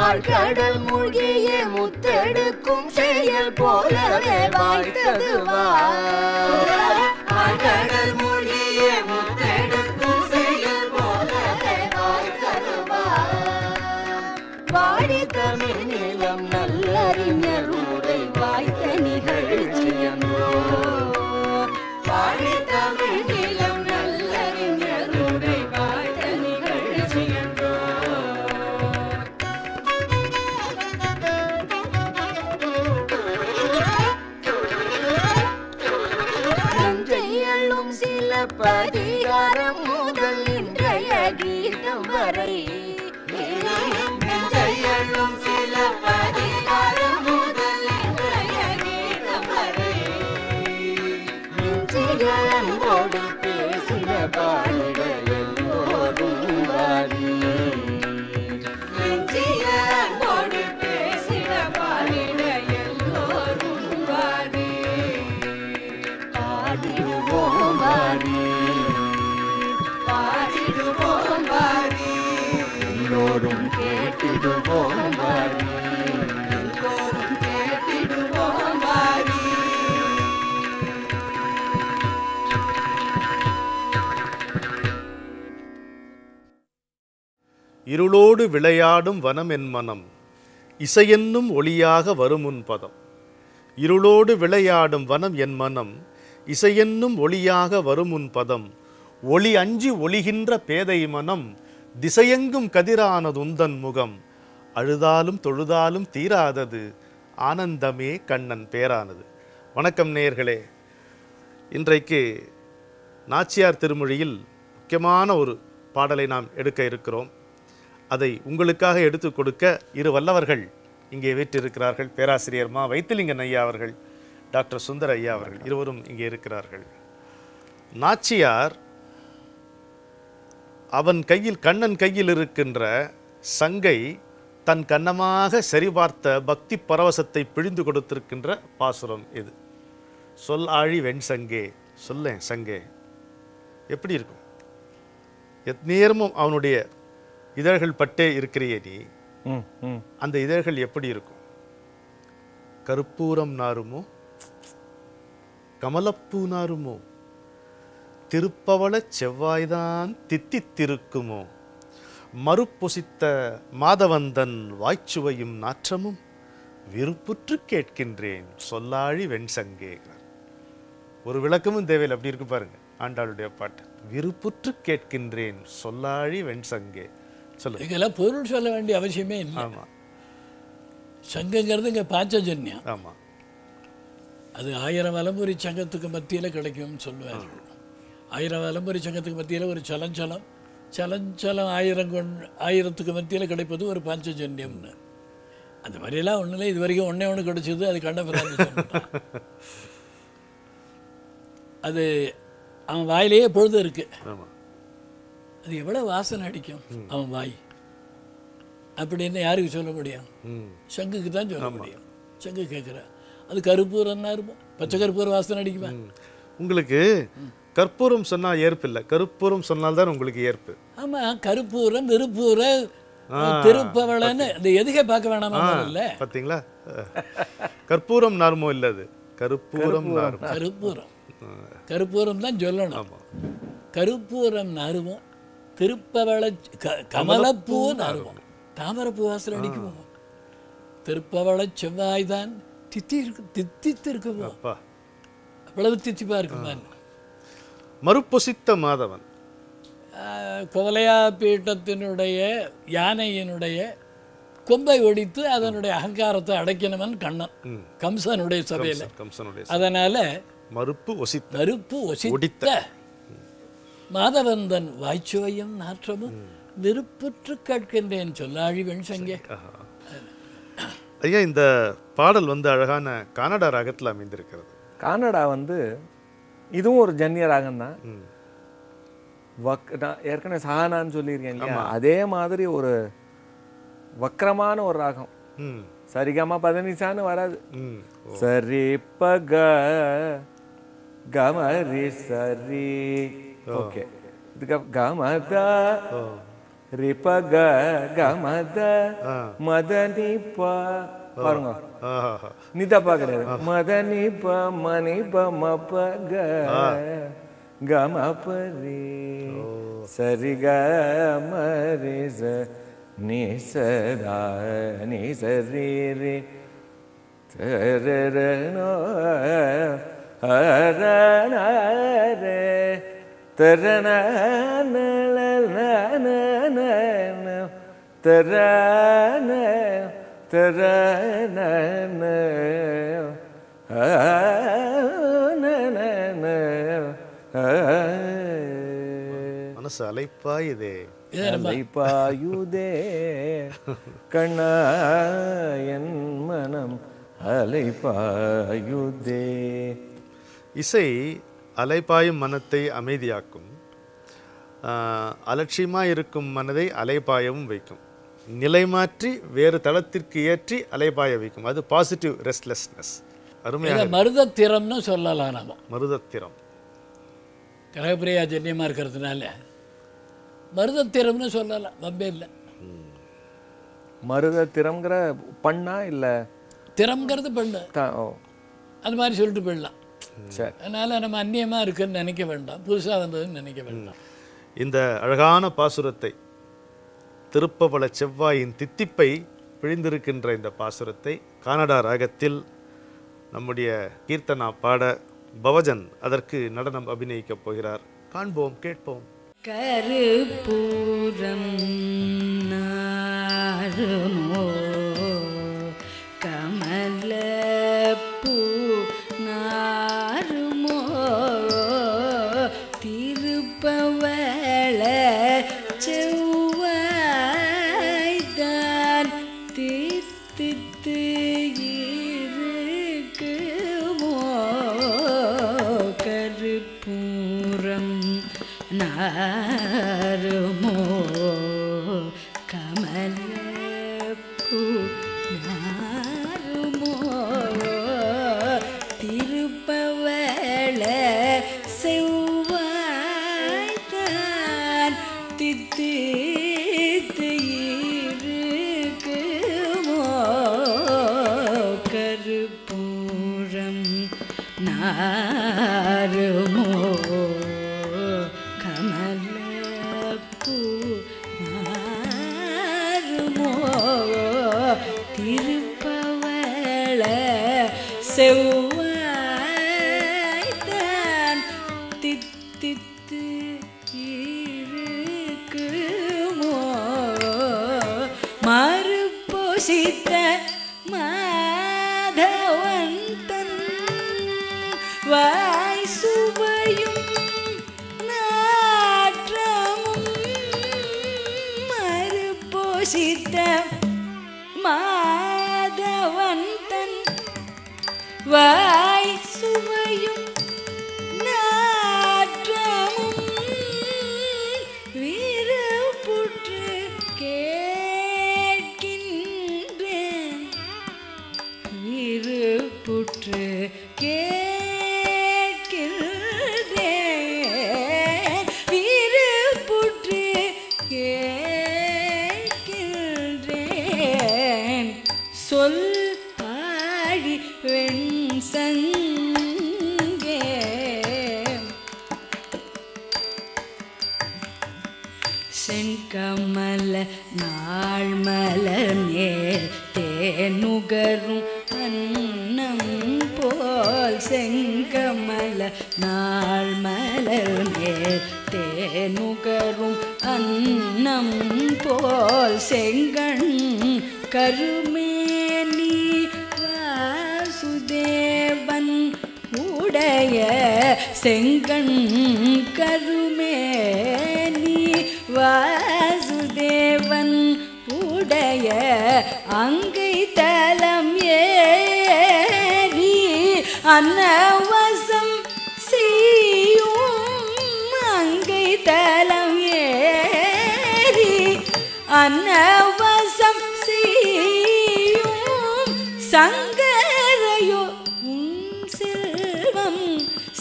ஆழ்கடல் மூழ்கிய முத்தெடுக்கும் செயல் போலவே வாய்த்தது ஆழ்கடல் மூழ்கிய முத்தெடுக்கும் செயல் போலவே வாய்த்தது வாடி தமிழ் நிலம் நல்லறிஞர் உரை வாய்த்த நிகழ்ச்சியன்றோ வாடி தமிழ் நிலம் நல்லறிஞர் உரை வாய்த்த நிகழ்ச்சியன்றோ நஞ்சையள்ளும் சில பதிகாரம் முதல் இன்றைய கீதம் வரை நஞ்சையள்ளும் சில பதிகாரம் முதல் இன்றைய கீதம் வரை நெஞ்சிகளோடு பேசின பாடிட எல்லோரும் வாரி நெஞ்சிகளோடு பேசின பாடிட எல்லோரும் வாரி பாடிடுவோம் வாரி பாடிடுவோம் வாரி எல்லோரும் கேட்டிடுவோம் வாரி எல்லோரும் கேட்டிடுவோம் வாரி இருளோடு விளையாடும் வனம் என் மனம் இசையென்னும் ஒளியாக வரும் உன் பதம் இருளோடு விளையாடும் வனம் என் மனம் இசையென்னும் ஒளியாக வரும் உன் பதம் ஒளி அஞ்சி ஒளிகின்ற பேதை மனம் திசையெங்கும் கதிரானது உந்தன் முகம் அழுதாலும் தொழுதாலும் தீராதது ஆனந்தமே கண்ணன் பேரானது வணக்கம் நேயர்களே இன்றைக்கு நாச்சியார் திருமொழியில் முக்கியமான ஒரு பாடலை நாம் எடுக்க இருக்கிறோம் அதை உங்களுக்காக எடுத்து கொடுக்க இரு வல்லவர்கள் இங்கே வீற்றிருக்கிறார்கள் பேராசிரியர் மா வைத்திலிங்கன் ஐயா அவர்கள் டாக்டர் சுந்தர ஐயா அவர்கள் இருவரும் இங்கே இருக்கிறார்கள் நாச்சியார் அவன் கையில் கண்ணன் கையில் இருக்கின்ற சங்கை தன் கண்ணமாக சரிபார்த்த பக்தி பரவசத்தை பிழிந்து கொடுத்திருக்கின்ற பாசுரம் இது சொல் ஆழி வெண் சங்கே சொல்லேன் சங்கே எப்படி இருக்கும் எந்நேரமும் அவனுடைய இதழ்கள் பட்டே இருக்கிறியே நீ ம் ம் அந்த இதழ்கள் எப்படி இருக்கும் கருப்பூரம் நாருமோ கமலப்பூ நாருமோ திருப்பவளச் செவ்வாய்தான் தித்தித்திருக்குமோ மறுப்பொசித்த மாதவந்தன் வாய்ச்சுவையும் நாற்றமும் விருப்புற்று கேட்கின்றேன் சொல்லாழி வெண்சங்கே ஒரு விளக்கமும் தேவையில்லை அப்படி இருக்கு பாருங்க ஆண்டாளுடைய பாட்டு விருப்புற்று கேட்கின்றேன் சொல்லாழி வெண்சங்கே சொல்லு இதுக்கெல்லாம் பொருள் சொல்ல வேண்டிய அவசியமே இல்லை ஆமா சங்கங்கிறது இங்கே பாஞ்சஜன்யம் ஆமா அது ஆயிரம் வலம்புரி சங்கத்துக்கு மத்தியில் கிடைக்கும்னு சொல்லுவார் ஆயிரம் வலம்புரி சங்கத்துக்கு மத்தியில் ஒரு சலஞ்சலம் சலஞ்சலம் ஆயிரம் கொண் ஆயிரத்துக்கு மத்தியில் கிடைப்பது ஒரு பாஞ்சஜன்யம்னு அந்த மாதிரியெல்லாம் ஒன்றும் இல்லை இது வரைக்கும் ஒன்றே ஒன்று கிடைச்சது அது கண்டபிராந்தி சொல்லிட்டான் அது அவன் வாயிலேயே பொழுது இருக்கு ஆமா அது எவ்வளோ வாசனை அடிக்கும் அவன் வாய் அப்படின்னு யாருக்கு சொல்ல முடியும் ம் சங்குக்கு தான் சொல்ல முடியும் சங்கு கேட்குற அது கருப்பூரம்னா இருக்கும் பச்சை கருப்பூர வாசனை அடிக்குமா உங்களுக்கு கற்பூரம் சொன்னா ஏற்பு இல்லை கருப்பூரம் சொன்னால்தான் உங்களுக்கு ஏற்பு ஆமா கருப்பூரம் விருப்பூர திருப்பவளன்னு இந்த எதுகை பார்க்க வேணாமா இல்லை பாத்தீங்களா அஹ். கற்பூரம் நார்மோ இல்ல அது கருப்பூரம் நார்மோ கருப்பூரம் கருப்பூரம் தான் சொல்லணும் கருப்பூரம் நறுவோம் திருப்பவள க- கமலப்பூ நறுவோம் தாமரைப்பூ வாசனை அடிக்குமோ திருப்பவள செவ்வாய் தான் தித்தி இருக்கு தித்தித்து இருக்குமோ அப்பா அவ்வளவு தித்திப்பா இருக்குமா மறுப்பொசித்த மாதவன் ஆஹ், குவலையா பீட்டத்தினுடைய யானையினுடைய கொம்பை ஒடித்து அதனுடைய அகங்காரத்தை அடைக்கணுமன் கண்ணன் கம்சனுடைய சபையில் கம்சனுடைய அதனால மறுப்பு ஒசித்த நறுப்பு ஒசித்த மாதவந்தன் வாய்ச்சுவையும் நாற்றமும் விருப்புற்று கேட்கின்றேன் சொல்லாழி வெண்சங்கே ஐயா இந்த பாடல் வந்து அழகான கன்னட ராகத்தில் அமைந்திருக்கிறது கானடா வந்து இதுவும் ஒரு ஜன்னிய ராகம் தான் ம். வக் நான் ஏற்கனவே சஹானான்னு சொல்லியிருக்கேன் இல்லையா அதே மாதிரி ஒரு வக்ரமான ஒரு ராகம் ம் சரிகமா பதனிசான்னு வராது ம் சரி பக கமரி சரி ஓகே இதுக்கு கமத ரிப க கமத மதனி ப பாருங்க ஆஹா நிதப்பா கிடையாது மதனி ப மணி ப ம ப க கம ப ரே சரி க ம ரே ச நீ ச ரா நீ ச ரே ரே தரரணோ ஹரணரே தரண தரண தரண மனசு அலைப்பாயுதே அலைப்பாயுதே கண்ணா என் மனம் அலைப்பாயுதே இசை அலைப்பாயும் மனத்தை அமைதியாக்கும் ஆஹ், அலட்சியமாய் இருக்கும் மனதை அலைப்பாயவும் வைக்கும் நிலைமாற்றி வேறு தளத்திற்கு ஏற்றி அலைப்பாய வைக்கும் அது பாசிட்டிவ் ரெஸ்ட்லெஸ்னஸ் அருமையாக இதை மருதத்திறம்னு சொல்லலாம் நாம மருதத்திரம் கிரகப்பிரியா ஜன்யமாக இருக்கிறதுனால மருதத்திறம்னு சொல்லலாம் வம்பே இல்லை மருத திறம்ங்கிற பண்ணா இல்ல திறம்ங்கிறது பெண்ணு த- ஓ அது மாதிரி சொல்லிட்டு போயிடலாம் சரி அதனால் நம்ம அந்நியமாக இருக்குன்னு நினைக்க வேண்டாம் புதுசாக வந்ததுன்னு நினைக்க வேண்டாம் இந்த அழகான பாசுரத்தை திருப்பவள செவ்வாயின் தித்திப்பை பிழிந்திருக்கின்ற இந்த பாசுரத்தை கானடா ராகத்தில் நம்முடைய கீர்த்தனா பாட பவஜன் அதற்கு நடனம் அபிநயிக்கப் போகிறார் காண்போம் கேட்போம் கருப்பூரம் நாருமோ கமலப்பூ நாருமோ திருப்பவள செவ்வாய்தான் தித்தித்து இருக்குமோ கருப்பூரம் நாருமோ கமலப்பூ நாருமோ திருப்பவள செவ்வாய்தான் தித்தித்து இருக்குமோ கருப்பூரம் நாருமோ கமலப்பூ நாருமோ திருப்பவள செவ்வாய்தான் தித்தித்து இருக்குமோ மறுபொசித்த மாதவந்தன் வாய் சுவையும் நாற்றமும் மறுபொசித்த மாதவந்தன் வாய் சுவையும் நாற்றமும் வீரப்புற்று கேட்கின்றேன் விருப்புற்று கேட்கின்றேன் விருப்புற்று கேட்கின்றேன் சொல் ஆழி வெண் சங்கே செங்கமல நாள் மலர் மேல் தேனுகரும் அன்னம் போல் செங்கமல நாள் மலர் மேல் தேனுகரும் அன்னம் போல் செங்கண் கருமேனி வாசுதேவன் உடைய செங்கண் கருமேனி வாசுதேவன் உடைய அங்கை தலம் ஏறி அன்னவசம் செய்யும் அங்கை தலம் ஏறி அன்னவசம் செய்யும் சங்கரையோ உன் செல்வம்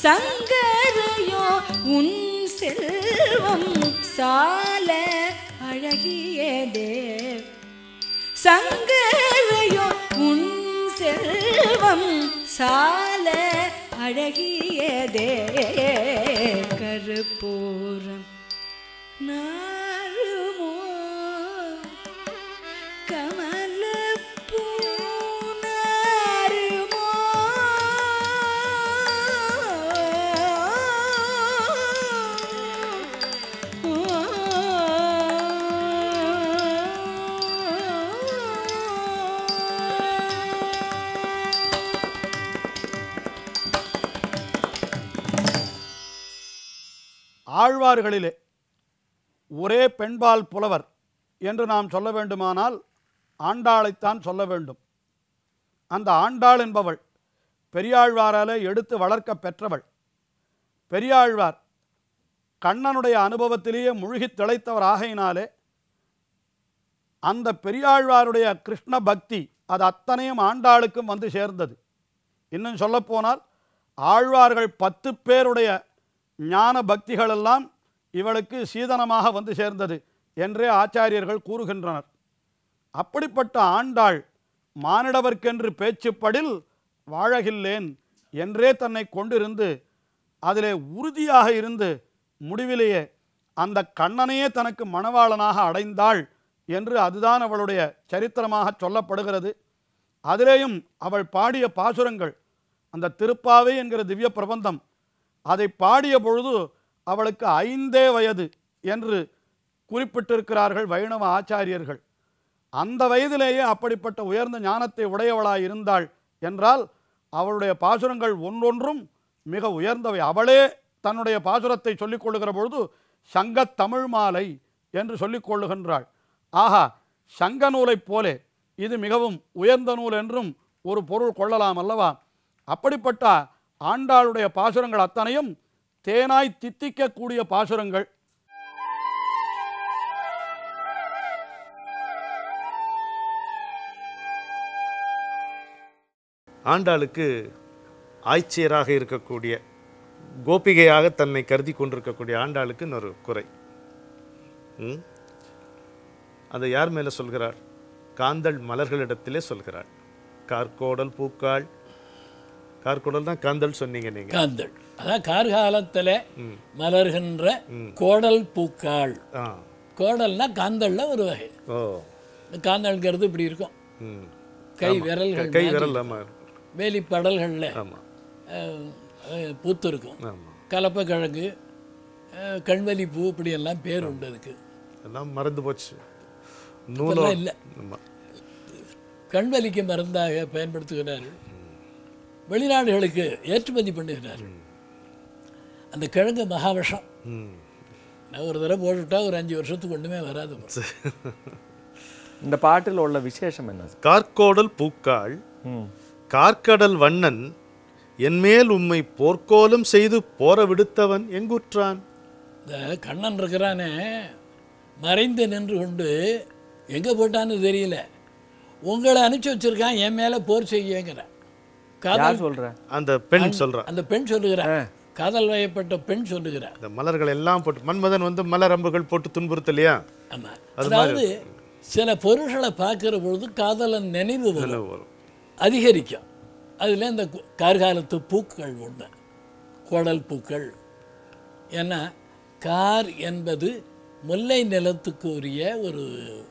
சங்கரையோ உன் செல்வம் சால அழகியதே சங்கரையோ உன் செல்வம் சால அழகியதே கருப்பூரம் நாருமோ கமலப்பூ நாருமோ ஆழ்வார்களிலே ஒரே பெண்பால் புலவர் என்று நாம் சொல்ல வேண்டுமானால் ஆண்டாளைத்தான் சொல்ல வேண்டும் அந்த ஆண்டாள் என்பவள் பெரியாழ்வாராலே எடுத்து வளர்க்க பெற்றவள் பெரியாழ்வார் கண்ணனுடைய அனுபவத்திலேயே முழுகித் திளைத்தவர் ஆகையினாலே அந்த பெரியாழ்வாருடைய கிருஷ்ண பக்தி அது அத்தனையும் ஆண்டாளுக்கும் வந்து சேர்ந்தது இன்னும் சொல்லப்போனால் ஆழ்வார்கள் பத்து பேருடைய ஞான பக்திகளெல்லாம் இவளுக்கு சீதனமாக வந்து சேர்ந்தது என்றே ஆச்சாரியர்கள் கூறுகின்றனர் அப்படிப்பட்ட ஆண்டாள் மானிடவர்க்கென்று பேச்சுப்படில் வாழகில்லேன் என்றே தன்னை கொண்டிருந்து அதிலே உறுதியாக இருந்து முடிவிலேயே அந்த கண்ணனையே தனக்கு மணவாளனாக அடைந்தாள் என்று அதுதான் அவளுடைய சரித்திரமாக சொல்லப்படுகிறது அதிலேயும் அவள் பாடிய பாசுரங்கள் அந்த திருப்பாவை என்கிற திவ்ய பிரபந்தம் அதை பாடிய பொழுது அவளுக்கு ஐந்தே வயது என்று குறிப்பிட்டிருக்கிறார்கள் வைணவ ஆச்சாரியர்கள் அந்த வயதிலேயே அப்படிப்பட்ட உயர்ந்த ஞானத்தை உடையவளாய் இருந்தாள் என்றால் அவளுடைய பாசுரங்கள் ஒன்றொன்றும் மிக உயர்ந்தவை அவளே தன்னுடைய பாசுரத்தை சொல்லிக் கொள்ளுகிற பொழுது சங்கத் தமிழ் மாலை என்று சொல்லிக் கொள்ளுகின்றாள் ஆஹா சங்க நூலைப் போலே இது மிகவும் உயர்ந்த நூல் என்றும் ஒரு பொருள் கொள்ளலாம் அல்லவா அப்படிப்பட்ட ஆண்டாளுடைய பாசுரங்கள் அத்தனையும் தேனாய் தித்திக்கக்கூடிய பாசுரங்கள் ஆண்டாளுக்கு ஆய்ச்சியராக இருக்கக்கூடிய கோபிகையாக தன்னை கருதி கொண்டிருக்கக்கூடிய ஆண்டாளுக்கு இன்னொரு குறை ம்? அதை யார் மேலே சொல்கிறார் காந்தள் மலர்களிடத்திலே சொல்கிறாள் கார்கோடல் பூக்காள் கார்கோடல் தான் காந்தள் சொன்னீங்க நீங்க காந்தள் அதான் கார்காலத்தில் மலர்கின்ற கோடல் பூக்காள் ஆ கோடல்னா காந்தல்ல ஒரு வகை ஓ இந்த காந்தல்ங்கிறது இப்படி இருக்கும் ம் கை விரல்கள் கை மாதிரி விரல் ஆமாம் வேலி படல்களில் ஆமாம் பூத்து இருக்கும் ஆமாம் கலப்பக்கிழங்கு அஹ், கண்வலி பூ இப்படி எல்லாம் பேர் உண்டு அதுக்கு எல்லாம் மறந்து போச்சு இப்பெல்லாம் நூலும் இல்லை ஆமாம் கண்வலிக்கு மருந்தாக பயன்படுத்துகிறார்கள் வெளிநாடுகளுக்கு ஏற்றுமதி பண்ணுகிறார்கள் அந்த கிழங்கு மகாவிஷம் ம் நான் ஒரு தடவை போட்டுவிட்டா ஒரு அஞ்சு வருஷத்துக்கு ஒன்றுமே வராது இந்த பாட்டில் உள்ள விசேஷம் என்ன சார் கார்கோடல் பூக்காள் ம் கார்க்கடல் வண்ணன் என்மேல் உம்மை போர்க்கோலம் செய்து போர விடுத்தவன் எங்குற்றான் இந்த கண்ணன் இருக்கிறானே மறைந்து நின்று கொண்டு எங்கே போட்டான்னு தெரியல உங்களை அனுப்பிச்சி வச்சிருக்கான் என் மேலே போர் செய்யுங்கிறான் காதல் யார் சொல்ற அந்த பெண் சொல்றான் அந்த பெண் சொல்லுகிறான் காதல் வயப்பட்ட பெண் சொல்லுகிறார் இந்த மலர்கள் எல்லாம் போட்டு மன்மதன் வந்து மலர் அம்புகள் போட்டு துன்புறுத்தலையா ஆமாம் அதாவது சில பொருள்களை பார்க்கிற பொழுது காதலன் நினைவு வரும் வரும் அதிகரிக்கும் அதில் இந்த கு- கார்காலத்து பூக்கள் ஒன்று குடல் பூக்கள் ஏன்னா கார் என்பது முல்லை நிலத்துக்கு உரிய ஒரு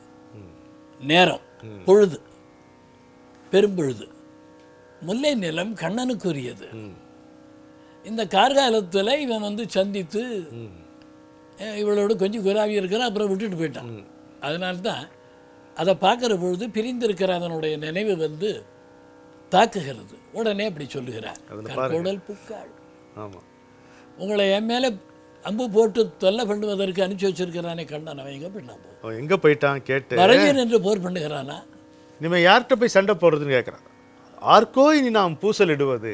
நேரம் பொழுது பெரும்பொழுது முல்லை நிலம் கண்ணனுக்குரியது இந்த கார்காலத்தில் இவன் வந்து சந்தித்து அஹ், இவளோட கொஞ்சம் குராவி இருக்கிறான் அப்புறம் விட்டுட்டு போயிட்டான் அதனால தான் அதை பார்க்குற பொழுது பிரிந்திருக்கிற அதனுடைய நினைவு வந்து தாக்குகிறது உடனே அப்படி சொல்லுகிறார் கற்கோடல் பூக்காள் ஆமா உங்களை என் மேலே அம்பு போட்டு தொல்லை பண்ணுவதற்கு அனுப்பிச்சு வச்சிருக்கிறானே கண்ணன் அவன் எங்கே போயிட்டான் போ அவன் எங்க போயிட்டான் கேட்டு மறைஞ்சு நின்று போர் பண்ணுகிறானா இனிமே யார்கிட்ட போய் சண்டை போடுறதுன்னு கேட்குறான் ஆர்க்கோ இனி நாம் பூசல் இடுவது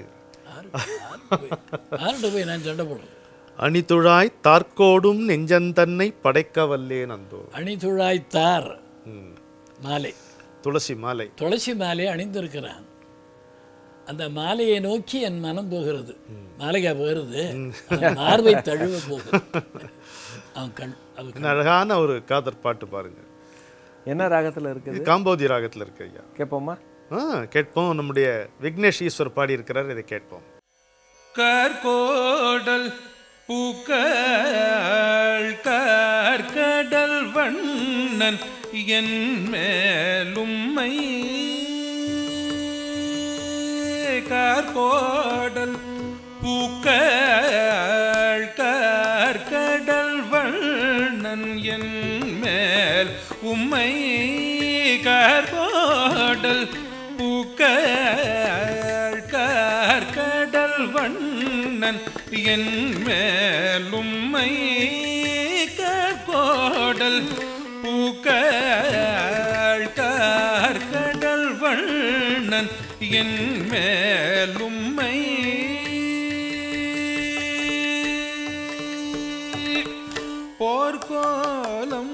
யார்கிட்ட போய் நான் சண்டை போடுறேன் அணிதுழாய் தார்க்கோடும் நெஞ்சந்தன்னை படைக்க வல்லேன் அந்தோ அணிதுழாய்த்தார் ம். மாலை துளசி மாலை துளசி மாலையை அணிந்திருக்கிறான் அந்த மாலையை நோக்கி என் மனம் போகிறது மாலைக்கா போகிறது அந்த மார்பை தழுவ போகுது ஆ, கண் அது என்ன அழகான ஒரு காதற் பாட்டு பாருங்க என்ன ராகத்துல இருக்குது இது காம்போதி ராகத்துல இருக்கு ஐயா கேட்போமா ஆ கேட்போம் நம்முடைய விக்னேஷ் ஈஸ்வர் பாடி இருக்கிறார் இதை கேட்போம் கற்கோடல் பூக்கள் கற்கடல் வண்ணன் என் மேலும்மை கற்கோடல் பூக்கள் கற்கடல் வண்ணன் என் மேல் உம்மை கற்கோடல் பூக்கள் கற்கடல் வண்ணன் என் மேலும்மை கற்கோடல் பூக்கள் கற்கடல் வண்ணன் என் மேலும்மை போர்க்கோலம்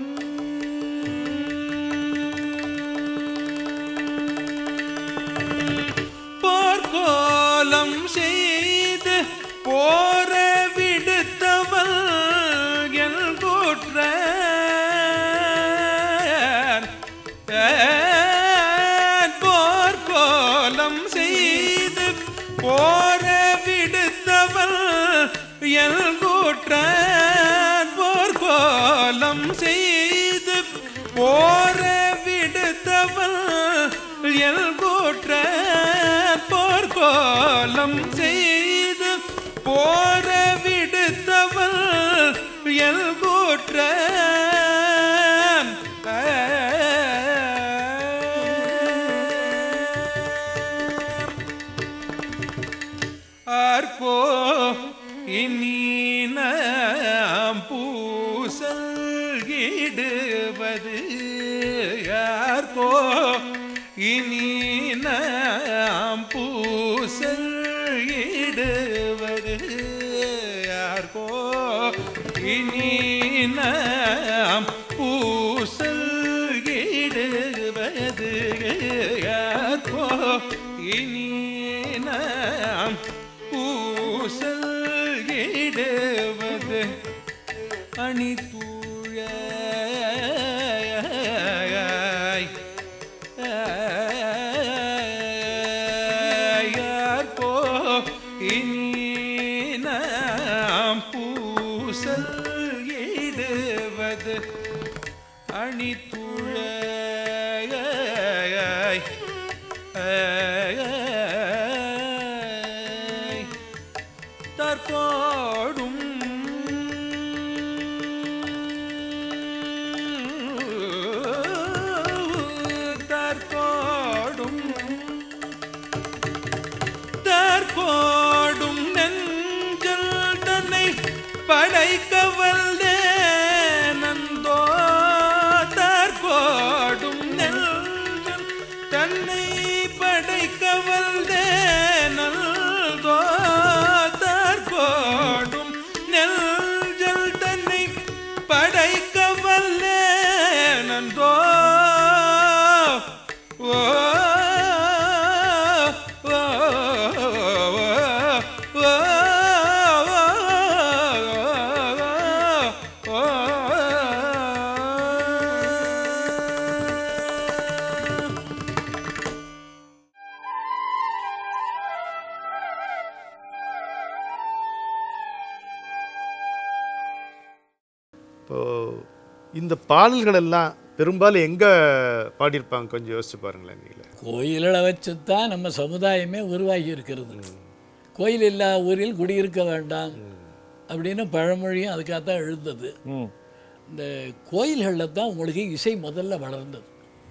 போர்க்கோலம் செய்து போர விடுத்தவள் என் கூற்ற போர்க்கோலம் செய்து போர விடுத்தவள் என் கூற்ற போர்க்கோலம் செய்து போர விடுத்தவள் எல் கூற்ற போர்க்கோலம் செய்து போர விடுத்தவள் எல் கூற்ற ஆர்கோ இனி நாம் பூசல் இடுவது யார்கோ இனி நாம் பூசல் இடுவது யார்கோ இனி நாம் பூசல் இடுவது யார்கோ இனி நாம் பூசல் இடுவது அணித்தூழாய் யார்கோ இனி நாம் பூசல் இடுவது அணித்துழாய் தற்கோடும் தற்கோடும் தற்கோடும் நெஞ்சல் தன்னை படைக்க வல்லே நந்தோ தற்கோடும் நெஞ்சல் தன்னை படைக்க வல்லே நல்தோ தற்கோடும் நெஞ்சல் தன்னை படைக்க வல்லே நந்தோ ஓ ஓ ஓ இப்போ இந்த பாடல்கள் எல்லாம் பெரும்பாலும் எங்க பாடியிருப்பாங்க கொஞ்சம் யோசிச்சு பாருங்களேன் நீங்களே கோயில்களை வச்சு தான் நம்ம சமுதாயமே உருவாகி இருக்கிறது கோயில் இல்லா ஊரில் குடியிருக்க வேண்டாம் அப்படின்னு பழமொழியும் அதுக்காக தான் எழுந்தது ம் இந்த கோயில்களில் தான் உங்களுக்கு இசை முதல்ல வளர்ந்தது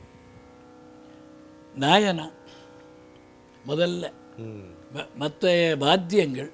நாயனா முதல்ல ம் மற்ற வாத்தியங்கள்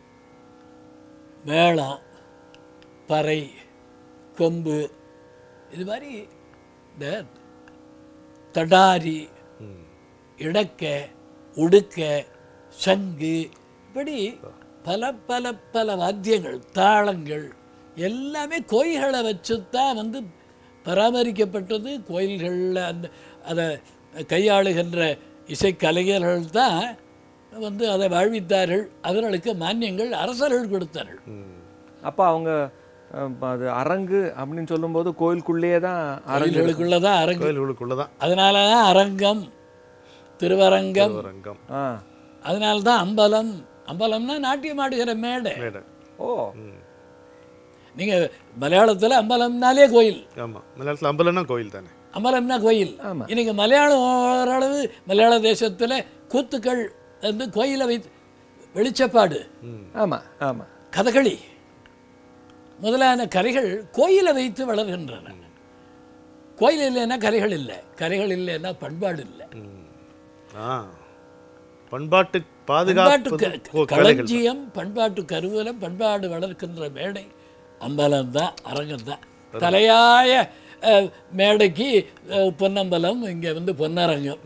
மேளம் பறை கொம்பு இது மாதிரி இந்த தடாரி இடக்க உடுக்க சங்கு இப்படி பல பல பல வாத்தியங்கள் தாளங்கள் எல்லாமே கோயில்களை வச்சு தான் வந்து பராமரிக்கப்பட்டது கோயில்களில் அந்த அதை கையாளுகின்ற இசைக்கலைஞர்கள் தான் வந்து அதை வாழ்வித்தார்கள் அவர்களுக்கு மானியங்கள் அரசர்கள் கொடுத்தார்கள் அப்போ அவங்க அப்ப அது அரங்கு அப்படின்னு சொல்லும்போது கோயிலுக்குள்ளேயே தான் அரங்கு இருக்கும். கோயில்களுக்குள்ள தான் அரங்கு கோயில்களுக்குள்ள தான் அதனால தான் அரங்கம் திருவரங்கம் ரங்கம் ஆ அதனால தான் அம்பலம் அம்பலம்னா நாட்டியம் ஆடுகிற மேடை மேடை ஓ நீங்க மலையாளத்துல அம்பலம்னாலே கோயில் ஆமா மலையாளத்தில் அம்பலம்னா கோயில் தானே அம்பலம்னா கோயில் ஆமா. இன்னைக்கு மலையாளம் ஓரளவு மலையாள தேசத்துல கூத்துக்கள் வந்து கோயிலை வைத்து வெளிச்சப்பாடு ஆமா ஆமா கதகளி முதலான கலைகள் கோயிலை வைத்து வளர்கின்றன கோயில் இல்லைன்னா கலைகள் இல்லை கலைகள் இல்லைன்னா பண்பாடு இல்லை ஆ பண்பாட்டு பண்பாட்டு பாதுகாப்பு க- கோ- கலைகள் களஞ்சியம் பண்பாட்டு கருவூலம் பண்பாடு வளர்க்கின்ற மேடை அம்பலம் தான் அரங்கம் தான் தலையாய அஹ், மேடைக்கு அஹ், பொன்னம்பலம் இங்கே வந்து பொன்னரங்கம்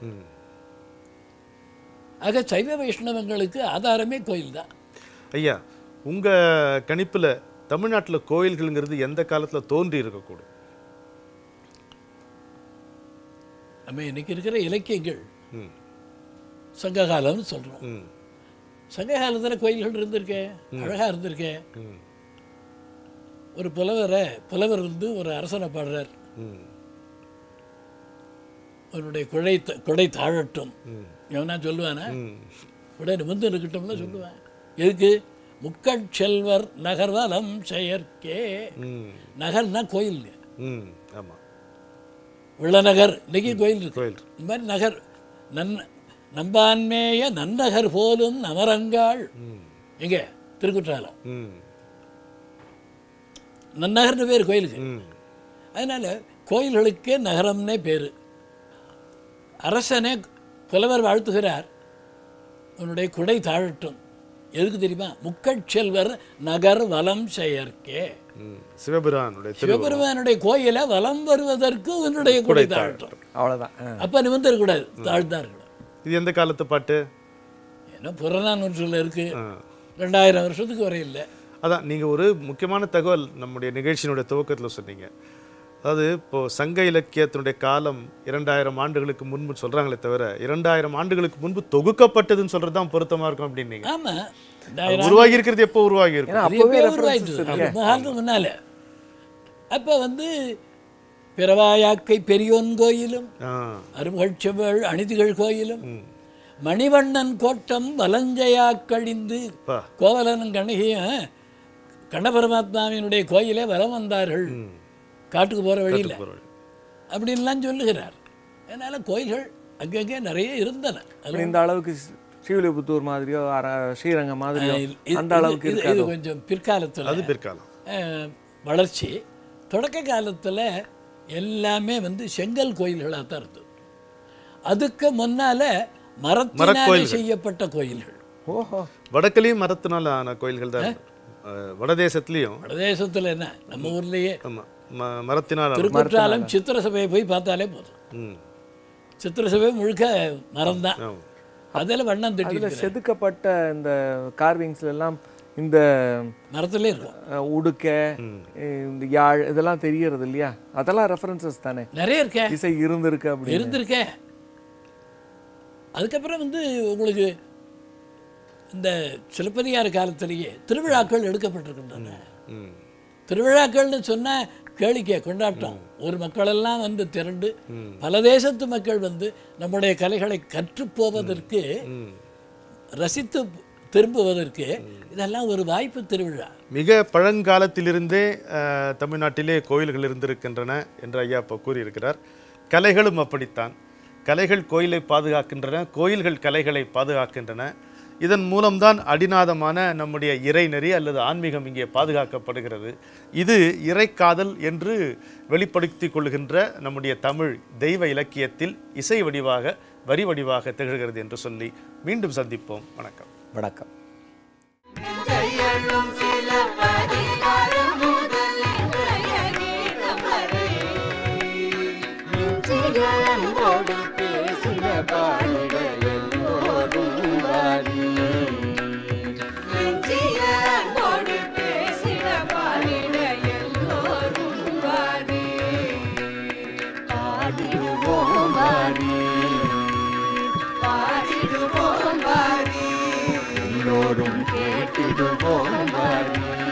ஆக சைவ வைஷ்ணவங்களுக்கு ஆதாரமே கோயில் தான் ஐயா உங்க கணிப்புல தமிழ்நாட்டுல கோயில்கள்ங்கிறது எந்த காலத்துல தோன்றி இருக்கக்கூடும் நம்ம இன்னைக்கு இருக்கிற இலக்கியங்கள் ம். சங்க காலம்னு சொல்றோம் ம் சங்க காலத்துல கோயில்கள் இருந்திருக்கே அழகா இருந்திருக்கே ம் ஒரு புலவரை புலவர் வந்து ஒரு அரசனை பாடுறார் ம் அவனுடைய குடை த- குடை தாழட்டும் ம். எவனா சொல்லுவானா ம் குடை நிமிர்ந்து இருக்கட்டும்னு சொல்லுவேன் எதுக்கு முக்கட்செல்வர் நகர்வலம் செயற்கே ம் நகர்னா கோயிலுங்க ம் ஆமா உள்ளநகர் இன்னைக்கு கோயில் இருக்கு கோயில் இந்த மாதிரி நகர் நன் நம்பான்மேய நன்னகர் போலும் நமரங்காள் எங்க திருக்குற்றாலம் ம் நன்னகர்னு பேர் கோயிலுக்கு ம் அதனால கோயில்களுக்கே நகரம்னே பேர் அரசனே புலவர் வாழ்த்துகிறார் உன்னுடைய குடை தாழட்டும் எதுக்கு தெரியுமா முக்கட்செல்வர் நகர் வலம் செயற்கே ம் சிவபிரானுடைய திரு சிவபெருமானுடைய கோயிலை வலம் வருவதற்கு உன்னுடைய குடை தாழட்டும் அவ்வளவுதான் ஆ. அப்ப நிமிர்ந்து இருக்கக்கூடாது தாழ்ந்தா இருக்கணும் இது எந்த காலத்து பாட்டு ஏன்னா புறநானூற்றில் இருக்கு ஆ. ரெண்டாயிரம் வருஷத்துக்கு வரை இல்லை அதான் நீங்க ஒரு முக்கியமான தகவல் நம்முடைய நிகழ்ச்சியினுடைய துவக்கத்துல சொன்னீங்க அதாவது இப்போ சங்க இலக்கியத்தினுடைய காலம் இரண்டாயிரம் ஆண்டுகளுக்கு முன்பு சொல்றாங்களே தவிர இரண்டாயிரம் ஆண்டுகளுக்கு முன்பு தொகுக்கப்பட்டதுன்னு சொல்றது தான் பொருத்தமா இருக்கும் அப்படின்னீங்க ஆமா ரெண்டாயிரம் உருவாகி இருக்கிறது எப்போ உருவாகி ஏன்னா இருக்கும் நிறைய அப்பவே பேர் ரெஃபரன்சஸ் உருவாயிட்டு இருக்கு ரொம்ப காலத்துக்கு முன்னால அப்ப வந்து பிறவாயாக்கை பெரியோன் கோயிலும் ஆ அருமகட்சவள் அணிதிகள் கோயிலும் மணிவண்ணன் கோட்டம் வலஞ்சையா கழிந்து பா. கோவலனும் கண்ணகியும் கண்ணபரமாத்மாவினுடைய கோயிலே வலம் வந்தார்கள் காட்டுக்கு போற வழியில பொருள். அப்படின்லாம் சொல்லுகிறார் அதனால கோயில்கள் அங்கங்கே நிறைய இருந்தன அது அப்படி இந்த அளவுக்கு ஸ்- ஸ்ரீவில்லிபுத்தூர் மாதிரியோ அர- ஸ்ரீரங்கம் மாதிரியோ இது- இது- அந்த அளவுக்கு இது- இது இருக்காது கொஞ்சம் பிற்காலத்துல அது பிற்காலம் அஹ், வளர்ச்சி தொடக்க காலத்துல எல்லாமே வந்து செங்கல் கோயில்களாக தான் இருந்தது அதுக்கு முன்னால மரத்தினாலே மரக்கோயில்கள். செய்யப்பட்ட கோயில்கள் ஓஹோ வடக்குலயும் மரத்தினால ஆன கோயில்கள் தான் இருக்கு. அஹ், வடதேசத்துலயும் வடதேசத்துல என்ன நம்ம ஊர்லயே ஆமா ம- மரத்தினால் ஆன- திருக்குற்றாலம் சித்திர சபையை போய் பார்த்தாலே போதும் ம் சித்திர சபை முழுக்க மரம் தான் ஆமா. அதில் வண்ணம் அதுல தட்டி செதுக்கப்பட்ட இந்த கார்விங்ஸ்ல எல்லாம் இந்த மரத்துலேயே இருக்கும் அஹ், உடுக்கை இந்த யாழ் இதெல்லாம் தெரியறது இல்லையா அதெல்லாம் ரெஃபரன்சஸ் தானே நிறைய இருக்கே இசை இருந்திருக்கு அப்படி இருந்திருக்கே அதுக்கப்புறம் வந்து உங்களுக்கு இந்த சிலப்பதிகார காலத்திலேயே திருவிழாக்கள் எடுக்கப்பட்டிருக்கின்றன ம் திருவிழாக்கள்னு சொன்னா கேளிக்கை கொண்டாட்டம் ஒரு மக்களெல்லாம் வந்து திரண்டு பல தேசத்து மக்கள் வந்து நம்முடைய கலைகளை கற்றுப் போவதற்கு ரசித்து திரும்புவதற்கு இதெல்லாம் ஒரு வாய்ப்பு திருவிழா மிக பழங்காலத்திலிருந்தே அஹ், தமிழ்நாட்டிலே கோயில்கள் இருந்திருக்கின்றன என்று ஐயா இப்போ கூறியிருக்கிறார் கலைகளும் அப்படித்தான் கலைகள் கோயிலை பாதுகாக்கின்றன கோயில்கள் கலைகளை பாதுகாக்கின்றன இதன் மூலம்தான் அடிநாதமான நம்முடைய இறைநெறி அல்லது ஆன்மீகம் இங்கே பாதுகாக்கப்படுகிறது இது இறைக்காதல் என்று வெளிப்படுத்திக் கொள்கின்ற நம்முடைய தமிழ் தெய்வ இலக்கியத்தில் இசை வடிவாக வரி வடிவாக திகழ்கிறது என்று சொல்லி மீண்டும் சந்திப்போம் வணக்கம் வணக்கம் கையெழும் சில பதிகாரம் முதல் இன்றைய கீதம் வரை நெஞ்சிலன்போடு பேசின பாடிட எல்லோரும் வாரி நெஞ்சிலன்போடு பேசின பாடிட எல்லோரும் வாரி பாடிடுவோம் வாரி பாடிடுவோம் வாரி எல்லோரும் கேட்டிடுவோம் வாரி